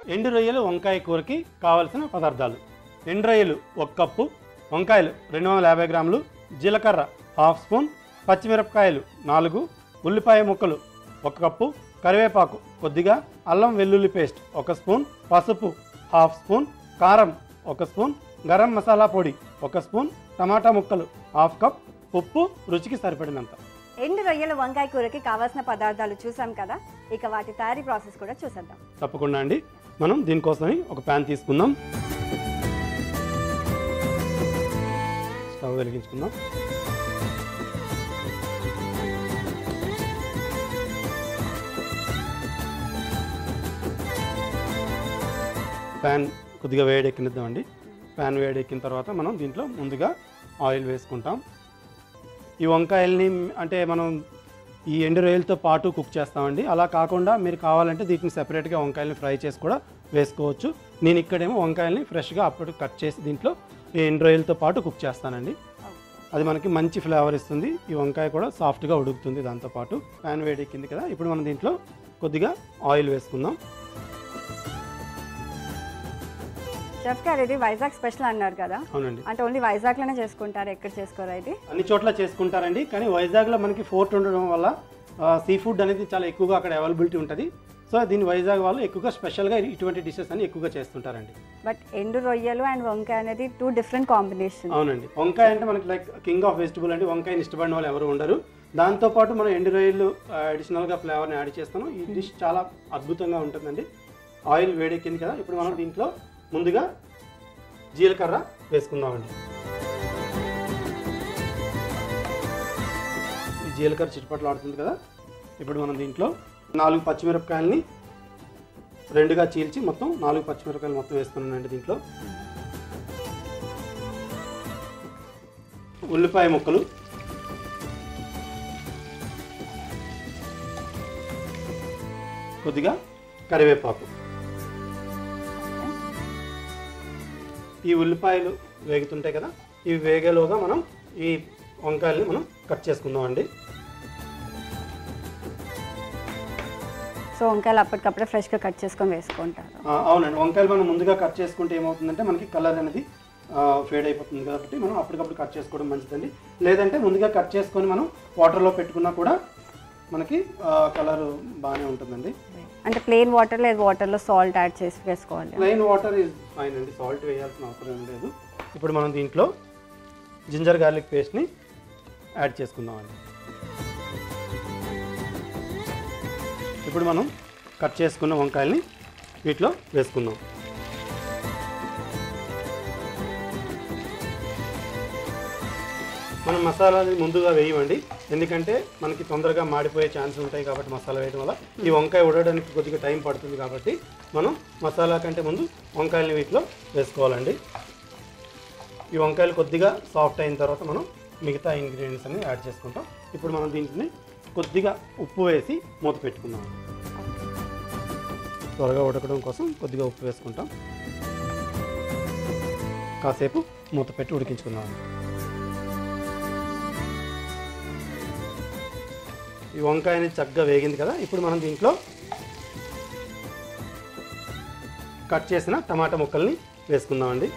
ఎండు రొయ్యలు వంకాయ కూరకి కావలసిన పదార్థాలు ఎండు రొయ్యలు ఒక కప్పు వంకాయలు రెండు వందల యాభై గ్రాములు జీలకర్ర హాఫ్ స్పూన్ పచ్చిమిరపకాయలు నాలుగు ఉల్లిపాయ ముక్కలు ఒక కప్పు కరివేపాకు కొద్దిగా అల్లం వెల్లుల్లి పేస్ట్ ఒక స్పూన్ పసుపు హాఫ్ స్పూన్ కారం ఒక స్పూన్ గరం మసాలా పొడి ఒక స్పూన్ టమాటా ముక్కలు హాఫ్ కప్ ఉప్పు రుచికి సరిపడినంత ఎండు రొయ్యల వంకాయ కూరకి కావాల్సిన పదార్థాలు చూసాం కదా ఇక వాటి తయారీ ప్రాసెస్ కూడా చూసేద్దాం తప్పకుండా అండి మనం దీనికోసమని ఒక ప్యాన్ తీసుకుందాం స్టవ్ వెలిగించుకుందాం ప్యాన్ కొద్దిగా వేడెక్కినిద్దామండి ప్యాన్ వేడెక్కిన తర్వాత మనం దీంట్లో ముందుగా ఆయిల్ వేసుకుంటాం ఈ వంకాయల్ని అంటే మనం ఈ ఎండు రొయ్యలతో పాటు కుక్ చేస్తామండి అలా కాకుండా మీరు కావాలంటే వీటిని సెపరేట్గా వంకాయల్ని ఫ్రై చేసి కూడా వేసుకోవచ్చు నేను ఇక్కడేమో వంకాయల్ని ఫ్రెష్గా అప్పుడు కట్ చేసి దీంట్లో ఈ ఎండు రొయ్యలతో పాటు కుక్ చేస్తానండి అది మనకి మంచి ఫ్లేవర్ ఇస్తుంది ఈ వంకాయ కూడా సాఫ్ట్గా ఉడుకుతుంది దాంతోపాటు ప్యాన్ వేడెక్కింది కదా ఇప్పుడు మనం దీంట్లో కొద్దిగా ఆయిల్ వేసుకుందాం చెఫ్ గారు ఇది వైజాగ్ స్పెషల్ అన్నారు కదా అవునండి అంటే ఓన్లీ వైజాగ్లోనే చేసుకుంటారు ఎక్కడ చేసుకోరా ఇది అన్ని చోట్ల చేసుకుంటారండి కానీ వైజాగ్లో మనకి ఫోర్ట్ ఉండడం వల్ల సీ ఫుడ్ అనేది చాలా ఎక్కువగా అక్కడ అవైలబిలిటీ ఉంటుంది సో దీన్ని వైజాగ్ వాళ్ళు ఎక్కువగా స్పెషల్గా ఇటువంటి డిషెస్ అని ఎక్కువగా చేస్తుంటారండి బట్ ఎండు రొయ్యలు అండ్ వంకాయ అనేది టూ డిఫరెంట్ కాంబినేషన్ అవునండి వంకాయ అంటే మనకి లైక్ కింగ్ ఆఫ్ వెజిటబుల్ అంటే వంకాయని ఇష్టపడిన వాళ్ళు ఎవరు ఉండరు దాంతోపాటు మనం ఎండు రొయ్యలు అడిషనల్గా ఫ్లేవర్ని యాడ్ చేస్తాను ఈ డిష్ చాలా అద్భుతంగా ఉంటుందండి ఆయిల్ వేడెక్కింది కదా ఇప్పుడు మనం దీంట్లో ముందుగా జీలకర్ర వేసుకుందామండి ఈ జీలకర్ర చిటపట్లు ఆడుతుంది కదా ఇప్పుడు మనం దీంట్లో నాలుగు పచ్చిమిరపకాయలని రెండుగా చీల్చి మొత్తం నాలుగు పచ్చిమిరపకాయలు మొత్తం వేస్తున్నానండి దీంట్లో ఉల్లిపాయ ముక్కలు కొద్దిగా కరివేపాకు ఈ ఉల్లిపాయలు వేగుతుంటాయి కదా ఇవి వేగేలోగా మనం ఈ వంకాయల్ని మనం కట్ చేసుకుందాం అండి సో వంకాయలు అప్పటికప్పుడే ఫ్రెష్గా కట్ చేసుకొని వేసుకుంటారు ఆ, అవునండి వంకాయలు మనం ముందుగా కట్ చేసుకుంటే ఏమవుతుందంటే మనకి కలర్ అనేది ఫేడ్ అయిపోతుంది కాబట్టి మనం అప్పటికప్పుడు కట్ చేసుకోవడం మంచిదండి లేదంటే ముందుగా కట్ చేసుకొని మనం వాటర్లో పెట్టుకున్నా కూడా మనకి కలర్ బాగానే ఉంటుందండి అంటే ప్లెయిన్ వాటర్ లేదు వాటర్లో సాల్ట్ యాడ్ చేసి వేసుకోవాలి ప్లెయిన్ వాటర్ ఇస్ ఫైన్ అండి సాల్ట్ వేయాల్సిన అవసరం ఏం లేదు ఇప్పుడు మనం దీంట్లో జింజర్ గార్లిక్ పేస్ట్ని యాడ్ చేసుకుందామండి ఇప్పుడు మనం కట్ చేసుకున్న వంకాయల్ని వీటిలో వేసుకుందాం మనం మసాలాని ముందుగా వేయమండి ఎందుకంటే మనకి తొందరగా మాడిపోయే ఛాన్స్ ఉంటాయి కాబట్టి మసాలా వేయడం వల్ల ఈ వంకాయ ఉడడానికి కొద్దిగా టైం పడుతుంది కాబట్టి మనం మసాలా కంటే ముందు వంకాయలని వీటిలో వేసుకోవాలండి ఈ వంకాయలు కొద్దిగా సాఫ్ట్ అయిన తర్వాత మనం మిగతా ఇంగ్రీడియంట్స్ అన్ని యాడ్ చేసుకుంటాం ఇప్పుడు మనం దీంట్ని కొద్దిగా ఉప్పు వేసి మూత పెట్టుకుందాం త్వరగా ఉడకడం కోసం కొద్దిగా ఉప్పు వేసుకుంటాం కాసేపు మూత పెట్టి ఉడికించుకుందాం ఈ వంకాయ అనేది చక్కగా వేగింది కదా ఇప్పుడు మనం దీంట్లో కట్ చేసిన టమాటా ముక్కల్ని వేసుకుందామండి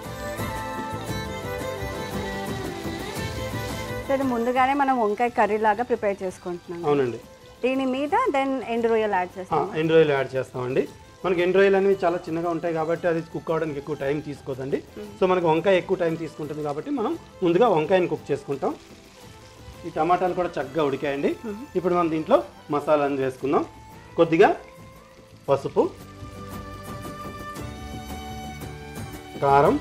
సో ఇది ముందుగానే మనం వంకాయ కర్రీ లాగా ప్రిపేర్ చేసుకుంటున్నాం అవునండి దీని మీద దెన్ ఎండు రొయ్యలు యాడ్ చేస్తాం ఎండు రొయ్యలు యాడ్ చేస్తామండి మనకి ఎండు రొయ్యలు అనేవి చాలా చిన్నగా ఉంటాయి కాబట్టి అది కుక్ అవ్వడానికి ఎక్కువ టైం తీసుకోదండి సో మనకి వంకాయ ఎక్కువ టైం తీసుకుంటుంది కాబట్టి మనం ముందుగా వంకాయని కుక్ చేసుకుంటాం ఈ టమాటాలు కూడా చక్కగా ఉడికాయండి ఇప్పుడు మనం దీంట్లో మసాలాని వేసుకుందాం కొద్దిగా పసుపు కారం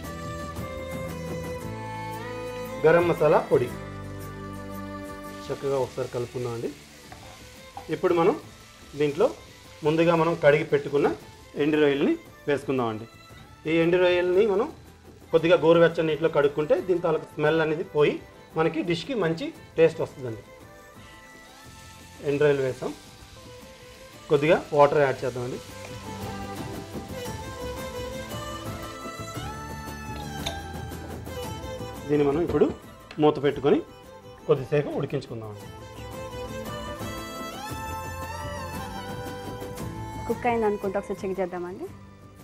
గరం మసాలా పొడి చక్కగా ఒకసారి కలుపుకుందాం అండి ఇప్పుడు మనం దీంట్లో ముందుగా మనం కడిగి పెట్టుకున్న ఎండు రొయ్యల్ని వేసుకుందామండి ఈ ఎండు రొయ్యల్ని మనం కొద్దిగా గోరువెచ్చని నీటిలో కడుక్కుంటే దీని తాలూకు స్మెల్ అనేది పోయి మనకి డిష్కి మంచి టేస్ట్ వస్తుందండి ఎండు రొయ్యలు వేసాం కొద్దిగా వాటర్ యాడ్ చేద్దామండి దీన్ని మనం ఇప్పుడు మూత పెట్టుకొని కొద్దిసేపు ఉడికించుకుందామండి కుక్ అయింది అనుకుంటే ఒకసారి చెక్ చేద్దామండి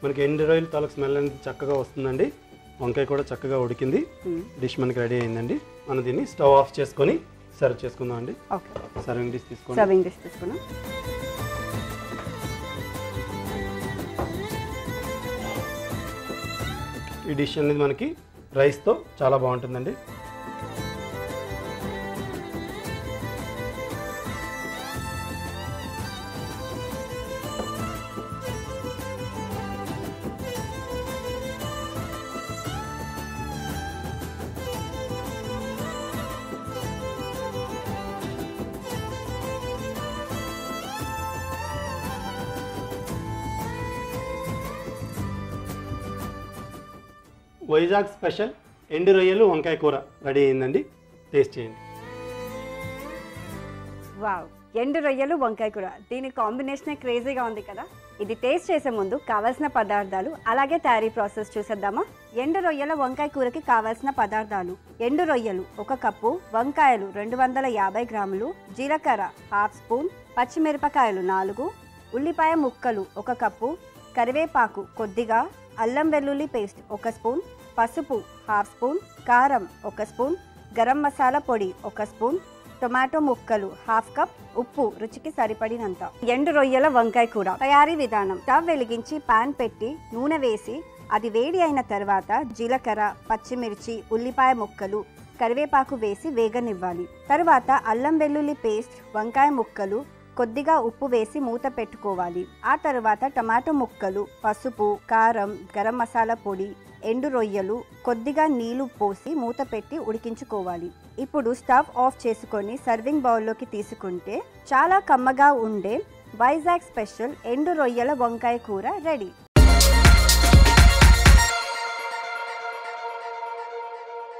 మనకి ఎండు రొయ్యలు తాలూకు స్మెల్ అనేది చక్కగా వస్తుందండి వంకాయ కూడా చక్కగా ఉడికింది డిష్ మనకి రెడీ అయిందండి మనం దీన్ని స్టవ్ ఆఫ్ చేసుకొని సర్వ్ చేసుకుందాం అండి ఓకే సర్వింగ్ డిష్ తీసుకోండి సర్వింగ్ డిష్ తీసుకున్నాం ఈ డిష్ అనేది మనకి రైస్తో చాలా బాగుంటుందండి వైజాగ్ స్పెషల్ ఎండు రొయ్యలు వంకాయ కూర రెడీ అయిందండి టేస్ట్ చేయండి వావ్ ఎండు రొయ్యలు వంకాయ కూర దీని కాంబినేషన్ క్రేజీగా ఉంది కదా ఇది టేస్ట్ చేసే ముందు కావాల్సిన పదార్థాలు అలాగే తయారీ ప్రాసెస్ చూసేద్దామా ఎండు రొయ్యల వంకాయ కూరకి కావాల్సిన పదార్థాలు ఎండు రొయ్యలు ఒక కప్పు వంకాయలు రెండు వందల యాభై గ్రాములు జీలకర్ర హాఫ్ స్పూన్ పచ్చిమిరపకాయలు నాలుగు ఉల్లిపాయ ముక్కలు ఒక కప్పు కరివేపాకు కొద్దిగా అల్లం వెల్లుల్లి పేస్ట్ ఒక స్పూన్ పసుపు హాఫ్ స్పూన్ కారం ఒక స్పూన్ గరం మసాలా పొడి ఒక స్పూన్ టొమాటో ముక్కలు హాఫ్ కప్ ఉప్పు రుచికి సరిపడినంత ఎండు రొయ్యల వంకాయ కూర తయారీ విధానం స్టవ్ వెలిగించి పాన్ పెట్టి నూనె వేసి అది వేడి అయిన తర్వాత జీలకర్ర పచ్చిమిర్చి ఉల్లిపాయ ముక్కలు కరివేపాకు వేసి వేగనివ్వాలి తర్వాత అల్లం వెల్లుల్లి పేస్ట్ వంకాయ ముక్కలు కొద్దిగా ఉప్పు వేసి మూత పెట్టుకోవాలి ఆ తర్వాత టమాటో ముక్కలు పసుపు కారం గరం మసాలా పొడి ఎండు రొయ్యలు కొద్దిగా నీళ్లు పోసి మూత పెట్టి ఉడికించుకోవాలి ఇప్పుడు స్టవ్ ఆఫ్ చేసుకొని సర్వింగ్ బౌల్లోకి తీసుకుంటే చాలా కమ్మగా ఉండే వైజాగ్ స్పెషల్ ఎండు రొయ్యల వంకాయ కూర రెడీ